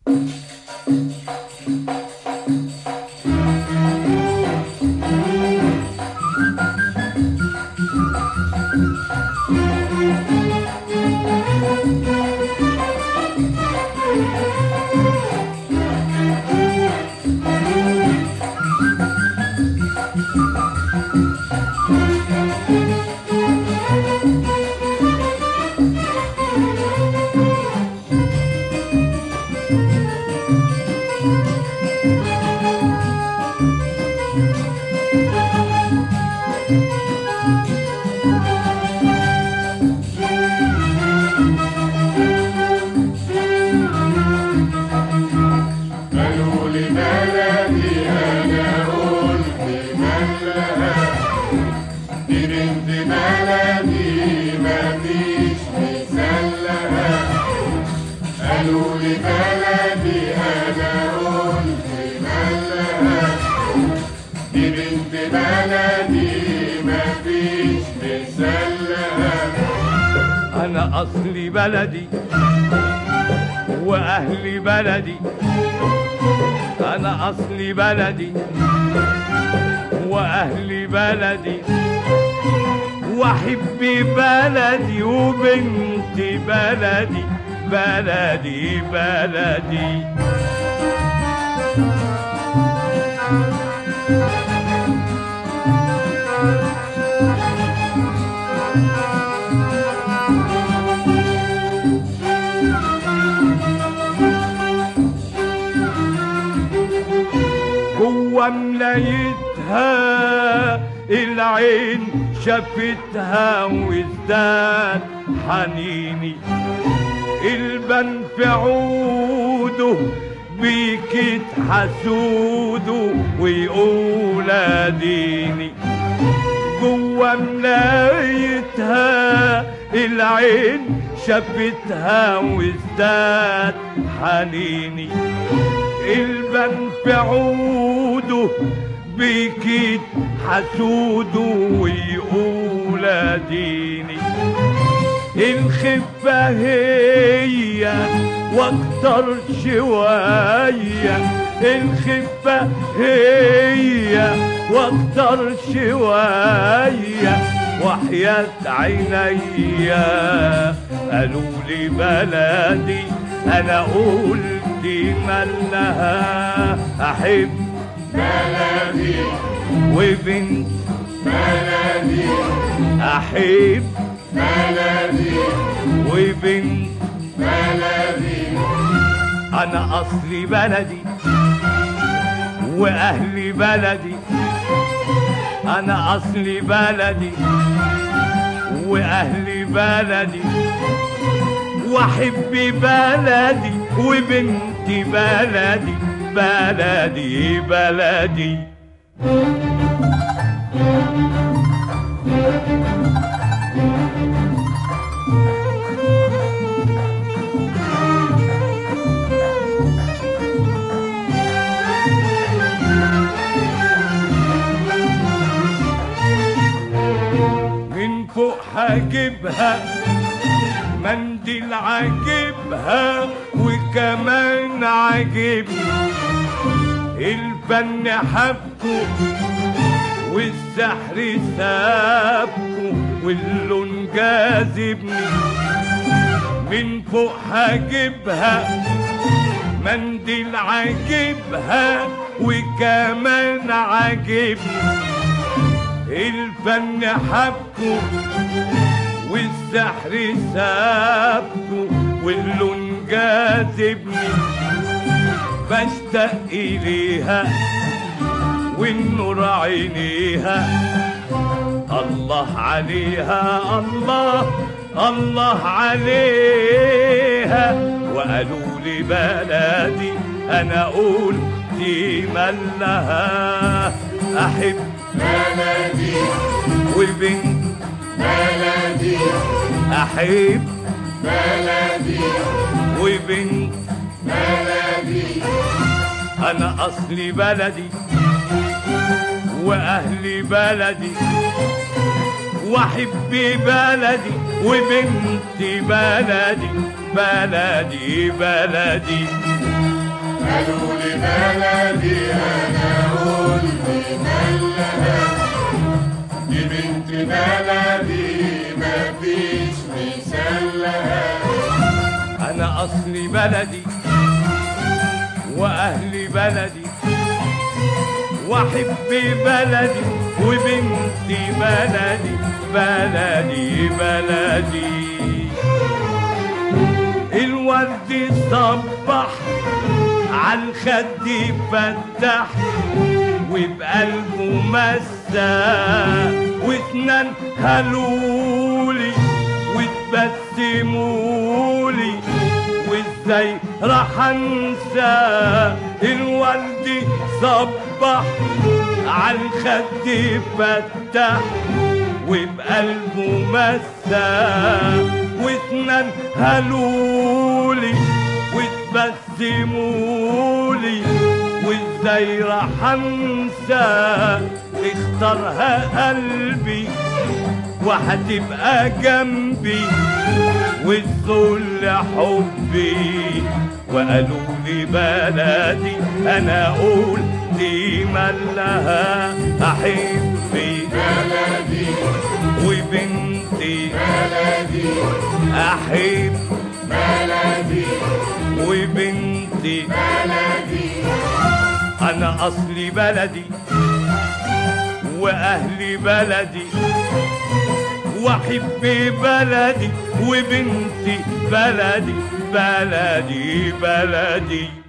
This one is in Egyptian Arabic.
قالوا لي بلدي انا قلت مالها دي بنت بلدي مفيش مثال لها قالوا لي بلدي انا قلت مالها دي بنت بلدي مفيش مثال لها انا اصلي بلدي واهلي بلدي انا اصلي بلدي واهلي بلدي واحب بلدي وبنت بلدي بلدي بلدي جوا ملايتها العين شافتها وازداد حنيني البن في عوده بيكت حسوده ويقول اديني جوا ملايتها العين شافتها وازداد حنيني البن في عوده بيكيد حسوده ويقول اديني الخفة هي واكتر شوية الخفة هي واكتر شوية وحياة عينيا قالوا لي بلدي انا قلت مالها احب بلدي وبنت بلدي احب بلدي وبنت بلدي انا اصلي بلدي واهلي بلدي انا اصلي بلدي واهلي بلدي واحب بلدي وبنتي بلدي بلدي بلدي من فوق هجيبها منديل عاجبها وكمان عاجبني الفن حبكو والسحر سابكو واللون جاذبني من فوق هجيبها منديل عاجبها وكمان عاجبني الفن حبكو والسحر سابكو واللون جاذبني بشتاق إليها والنور عينيها الله عليها الله الله عليها وقالوا لي بلدي انا اقول دي مالها احب بلدي وبنت بلدي احب بلدي وبنت بلدي انا اصلي بلدي واهلي بلدي واحب بلدي وبنتي بلدي بلدي بلدي قالوا لي بلدي انا قلت مالها دي بنت بلدي مفيش مثال لها انا اصلي بلدي واهلي بلدي واحب بلدي وبنتي بلدي بلدي بلدي الورد صبح عالخد فتح وبقلبه مسا واتنين هلولي وتبسمولي وازاي راح انسى الورد صبح عالخد فتح وبقلبه مسا واتنين هلولي وتبسمولي وازاي راح انسى اختارها قلبي وهتبقى جنبي والذل حبي وقالوا لي بلدي انا اقول دي مالها احبي بلدي وبنتي بلدي احب بلدي وبنتي بلدي انا اصلي بلدي واهلي بلدي واحب بلدي وبنتي بلدي بلدي بلدي